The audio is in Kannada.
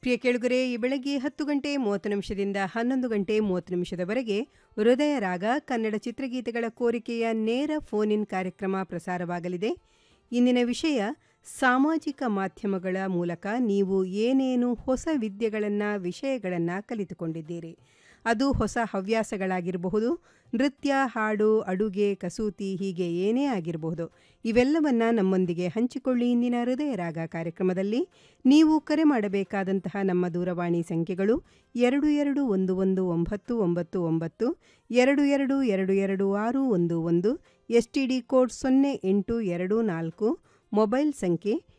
ಪ್ರಿಯ ಕೇಳುಗರೆ ಈ ಬೆಳಗ್ಗೆ ಹತ್ತು ಗಂಟೆ ಮೂವತ್ತು ನಿಮಿಷದಿಂದ ಹನ್ನೊಂದು ಗಂಟೆ ಮೂವತ್ತು ನಿಮಿಷದವರೆಗೆ ಹೃದಯ ರಾಗ ಕನ್ನಡ ಚಿತ್ರಗೀತೆಗಳ ಕೋರಿಕೆಯ ನೇರ ಫೋನ್ ಇನ್ ಕಾರ್ಯಕ್ರಮ ಪ್ರಸಾರವಾಗಲಿದೆ ಇಂದಿನ ವಿಷಯ ಸಾಮಾಜಿಕ ಮಾಧ್ಯಮಗಳ ಮೂಲಕ ನೀವು ಏನೇನು ಹೊಸ ವಿದ್ಯೆಗಳನ್ನು ವಿಷಯಗಳನ್ನು ಕಲಿತುಕೊಂಡಿದ್ದೀರಿ ಅದು ಹೊಸ ಹವ್ಯಾಸಗಳಾಗಿರಬಹುದು ನೃತ್ಯ ಹಾಡು ಅಡುಗೆ ಕಸೂತಿ ಹೀಗೆ ಏನೇ ಆಗಿರಬಹುದು ಇವೆಲ್ಲವನ್ನ ನಮ್ಮೊಂದಿಗೆ ಹಂಚಿಕೊಳ್ಳಿ ಇಂದಿನ ಹೃದಯ ರಾಗ ಕಾರ್ಯಕ್ರಮದಲ್ಲಿ ನೀವು ಕರೆ ಮಾಡಬೇಕಾದಂತಹ ನಮ್ಮ ದೂರವಾಣಿ ಸಂಖ್ಯೆಗಳು ಎರಡು ಎರಡು ಒಂದು ಒಂದು ಒಂಬತ್ತು ಒಂಬತ್ತು ಒಂಬತ್ತು ಎರಡು ಎರಡು ಎರಡು ಎರಡು ಆರು ಒಂದು ಒಂದು ಎಸ್ ಟಿ ಡಿ ಕೋಡ್ ಸೊನ್ನೆ ಎಂಟು ಎರಡು ನಾಲ್ಕು ಮೊಬೈಲ್ ಸಂಖ್ಯೆ